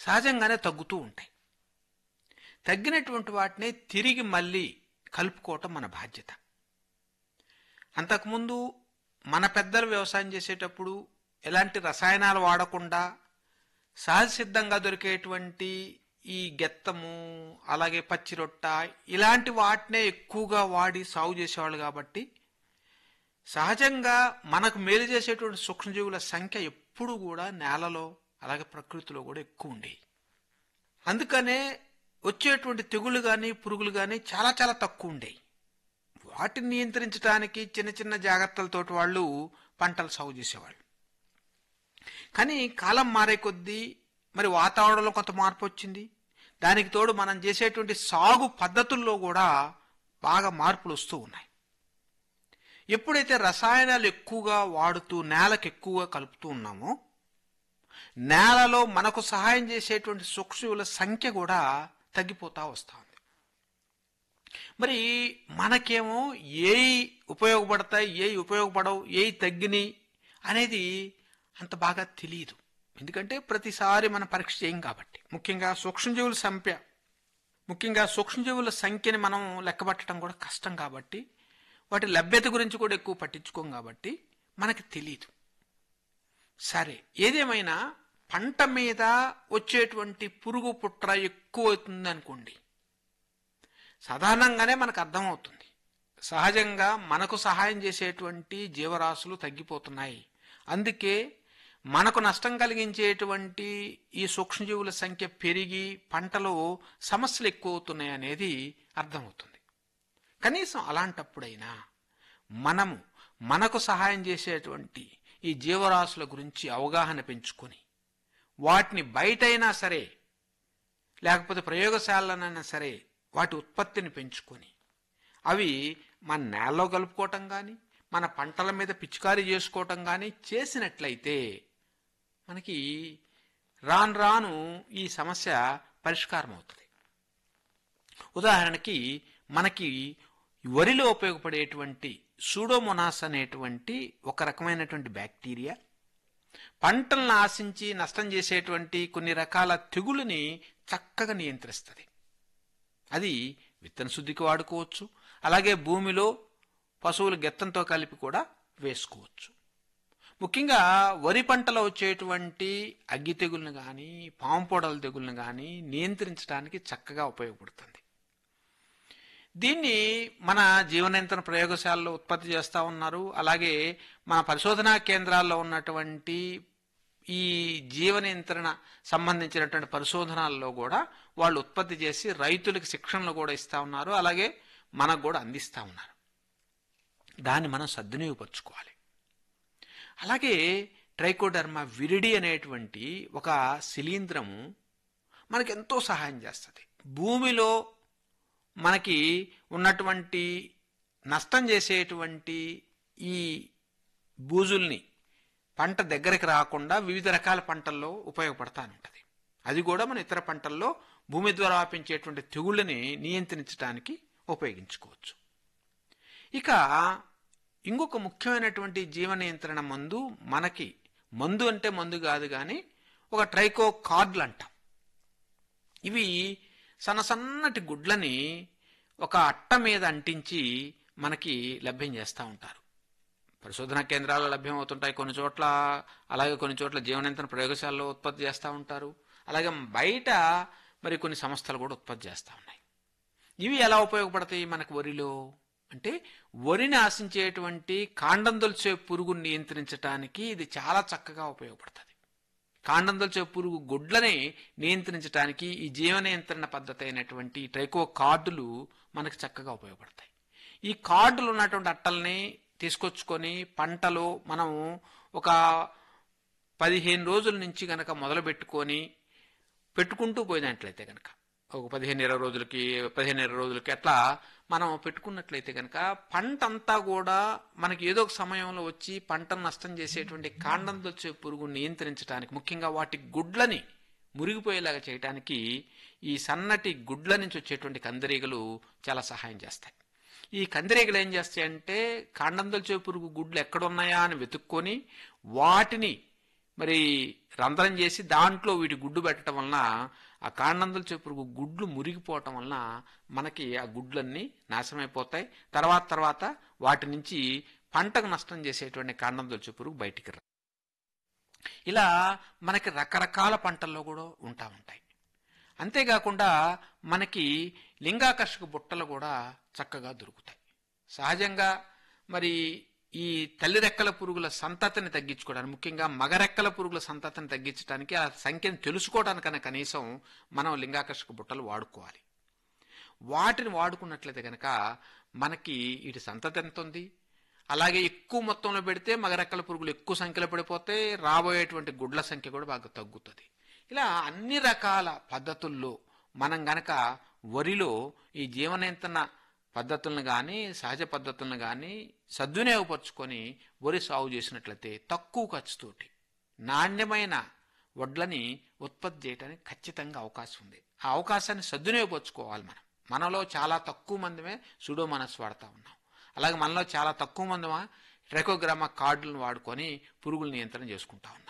సహజంగానే తగ్గుతూ ఉంటాయి తగ్గినటువంటి వాటిని తిరిగి మళ్ళీ కలుపుకోవటం మన బాధ్యత అంతకుముందు మన పెద్దలు వ్యవసాయం చేసేటప్పుడు ఎలాంటి రసాయనాలు వాడకుండా సహజ సిద్ధంగా దొరికేటువంటి ఈ గెత్తము అలాగే పచ్చి రొట్ట ఇలాంటి వాటినే ఎక్కువగా వాడి సాగు చేసేవాళ్ళు కాబట్టి సహజంగా మనకు మేలు చేసేటువంటి సూక్ష్మజీవుల సంఖ్య ఎప్పుడు కూడా నేలలో అలాగే ప్రకృతిలో కూడా ఎక్కువ ఉండేవి అందుకనే వచ్చేటువంటి తెగుళ్ళు కానీ పురుగులు కానీ చాలా చాలా తక్కువ ఉండేవి వాటిని నియంత్రించడానికి చిన్న చిన్న జాగ్రత్తలతోటి వాళ్ళు పంటలు సాగు చేసేవాళ్ళు కానీ కాలం మారే కొద్దీ మరి వాతావరణంలో కొంత మార్పు వచ్చింది దానికి తోడు మనం చేసేటువంటి సాగు పద్ధతుల్లో కూడా బాగా మార్పులు వస్తూ ఉన్నాయి ఎప్పుడైతే రసాయనాలు ఎక్కువగా వాడుతూ నేలకు ఎక్కువగా కలుపుతూ ఉన్నామో నేలలో మనకు సహాయం చేసేటువంటి సూక్ష్మజీవుల సంఖ్య కూడా తగ్గిపోతా వస్తుంది మరి మనకేమో ఏవి ఉపయోగపడతాయి ఏవి ఉపయోగపడవు ఏవి తగ్గినాయి అనేది అంత బాగా తెలియదు ఎందుకంటే ప్రతిసారి మనం పరీక్ష చేయం కాబట్టి ముఖ్యంగా సూక్ష్మజీవుల సంఖ్య ముఖ్యంగా సూక్ష్మజీవుల సంఖ్యని మనం లెక్కబట్టడం కూడా కష్టం కాబట్టి వాటి లభ్యత గురించి కూడా ఎక్కువ పట్టించుకోం కాబట్టి మనకి తెలియదు సరే ఏదేమైనా పంట మీద వచ్చేటువంటి పురుగు పుట్ర ఎక్కువ అవుతుంది అనుకోండి సాధారణంగానే మనకు అర్థమవుతుంది సహజంగా మనకు సహాయం చేసేటువంటి జీవరాశులు తగ్గిపోతున్నాయి అందుకే మనకు నష్టం కలిగించేటువంటి ఈ సూక్ష్మజీవుల సంఖ్య పెరిగి పంటలో సమస్యలు ఎక్కువ అవుతున్నాయి అనేది అర్థమవుతుంది కనీసం అలాంటప్పుడైనా మనము మనకు సహాయం చేసేటువంటి ఈ జీవరాశుల గురించి అవగాహన పెంచుకొని వాటిని బయటైనా సరే లేకపోతే ప్రయోగశాలనైనా సరే వాటి ఉత్పత్తిని పెంచుకొని అవి మన నేలలో కలుపుకోవటం కానీ మన పంటల మీద పిచికారీ చేసుకోవటం కానీ చేసినట్లయితే మనకి రాను రాను ఈ సమస్య పరిష్కారం అవుతుంది ఉదాహరణకి మనకి వరిలో ఉపయోగపడేటువంటి సూడోమొనాస్ అనేటువంటి ఒక రకమైనటువంటి బ్యాక్టీరియా పంటలను ఆశించి నష్టం చేసేటువంటి కొన్ని రకాల తెగులుని చక్కగా నియంత్రిస్తుంది అది విత్తన శుద్ధికి వాడుకోవచ్చు అలాగే భూమిలో పశువుల గెత్తంతో కలిపి కూడా వేసుకోవచ్చు ముఖ్యంగా వరి పంటలో వచ్చేటువంటి అగ్గి తెగులను కానీ పాము పొడల తెగులను కానీ నియంత్రించడానికి చక్కగా ఉపయోగపడుతుంది దీన్ని మన జీవనియంత్రణ ప్రయోగశాలలో ఉత్పత్తి చేస్తూ ఉన్నారు అలాగే మన పరిశోధనా కేంద్రాల్లో ఉన్నటువంటి ఈ జీవ నియంత్రణ సంబంధించినటువంటి పరిశోధనల్లో కూడా వాళ్ళు ఉత్పత్తి చేసి రైతులకు శిక్షణలు కూడా ఇస్తూ ఉన్నారు అలాగే మనకు కూడా అందిస్తూ ఉన్నారు దాన్ని మనం సద్వినియోగపరచుకోవాలి అలాగే ట్రైకోడర్మా విరిడి అనేటువంటి ఒక శిలీంద్రము మనకి ఎంతో సహాయం చేస్తుంది భూమిలో మనకి ఉన్నటువంటి నష్టం చేసేటువంటి ఈ బూజుల్ని పంట దగ్గరికి రాకుండా వివిధ రకాల పంటల్లో ఉపయోగపడతా ఉంటుంది అది కూడా మన ఇతర పంటల్లో భూమి ద్వారా వ్యాపించేటువంటి తెగుళ్ళని నియంత్రించడానికి ఉపయోగించుకోవచ్చు ఇక ఇంకొక ముఖ్యమైనటువంటి జీవ నియంత్రణ మందు మనకి మందు అంటే మందు కాదు కానీ ఒక ట్రైకో కార్డులు అంటాం ఇవి సన్న సన్నటి గుడ్లని ఒక అట్ట మీద అంటించి మనకి లభ్యం చేస్తూ ఉంటారు పరిశోధనా కేంద్రాల్లో లభ్యమవుతుంటాయి కొన్ని చోట్ల అలాగే కొన్ని చోట్ల జీవనియంత్రణ ప్రయోగశాలలో ఉత్పత్తి చేస్తూ ఉంటారు అలాగే బయట మరి కొన్ని సంస్థలు కూడా ఉత్పత్తి చేస్తూ ఉన్నాయి ఇవి ఎలా ఉపయోగపడతాయి మనకు వరిలో అంటే వరిని ఆశించేటువంటి కాండం దొల్చే పురుగుని నియంత్రించడానికి ఇది చాలా చక్కగా ఉపయోగపడుతుంది కాండం దొల్చే పురుగు గుడ్లని నియంత్రించడానికి ఈ జీవ నియంత్రణ పద్ధతి అయినటువంటి ట్రైకో కార్డులు మనకు చక్కగా ఉపయోగపడతాయి ఈ కార్డులు ఉన్నటువంటి అట్టల్ని తీసుకొచ్చుకొని పంటలో మనం ఒక పదిహేను రోజుల నుంచి గనక మొదలు పెట్టుకొని పెట్టుకుంటూ పోయినట్లయితే కనుక ఒక పదిహేను ఇరవై రోజులకి పదిహేను ఇరవై రోజులకి అట్లా మనం పెట్టుకున్నట్లయితే కనుక పంట అంతా కూడా మనకి ఏదో ఒక సమయంలో వచ్చి పంటను నష్టం చేసేటువంటి కాండం దొచ్చే పురుగు నియంత్రించడానికి ముఖ్యంగా వాటి గుడ్లని మురిగిపోయేలాగా చేయడానికి ఈ సన్నటి గుడ్ల నుంచి వచ్చేటువంటి కందిరీగలు చాలా సహాయం చేస్తాయి ఈ కందిరీగలు ఏం చేస్తాయంటే కాండం దొల్చే పురుగు గుడ్లు ఎక్కడున్నాయా అని వెతుక్కొని వాటిని మరి రంధ్రం చేసి దాంట్లో వీటి గుడ్డు పెట్టడం వలన ఆ కాండందల చెప్పురు గుడ్లు మురిగిపోవటం వలన మనకి ఆ గుడ్లన్నీ నాశనమైపోతాయి తర్వాత తర్వాత వాటి నుంచి పంటకు నష్టం చేసేటువంటి కాండందల చెప్పురు బయటికి రా ఇలా మనకి రకరకాల పంటల్లో కూడా ఉంటా ఉంటాయి అంతేకాకుండా మనకి లింగాకర్షక బుట్టలు కూడా చక్కగా దొరుకుతాయి సహజంగా మరి ఈ తల్లి రెక్కల పురుగుల సంతతిని తగ్గించుకోవడానికి ముఖ్యంగా మగ రెక్కల పురుగుల సంతతిని తగ్గించడానికి ఆ సంఖ్యను తెలుసుకోవడానికన్నా కనీసం మనం లింగాకర్షక బుట్టలు వాడుకోవాలి వాటిని వాడుకున్నట్లయితే కనుక మనకి వీటి సంతతి ఎంత ఉంది అలాగే ఎక్కువ మొత్తంలో పెడితే మగ రెక్కల పురుగులు ఎక్కువ సంఖ్యలో పడిపోతే రాబోయేటువంటి గుడ్ల సంఖ్య కూడా బాగా తగ్గుతుంది ఇలా అన్ని రకాల పద్ధతుల్లో మనం గనక వరిలో ఈ జీవనియంత్రణ పద్ధతులను కానీ సహజ పద్ధతులను కానీ సద్వినియోగపరుచుకొని వరి సాగు చేసినట్లయితే తక్కువ ఖర్చుతోటి నాణ్యమైన వడ్లని ఉత్పత్తి చేయడానికి ఖచ్చితంగా అవకాశం ఉంది ఆ అవకాశాన్ని సద్వినియోగపరుచుకోవాలి మనం మనలో చాలా తక్కువ మందిమే సుడోమనస్ వాడుతూ ఉన్నాం అలాగే మనలో చాలా తక్కువ మంది ట్రెకోగ్రామా కార్డులను వాడుకొని పురుగుల నియంత్రణ చేసుకుంటా ఉన్నాం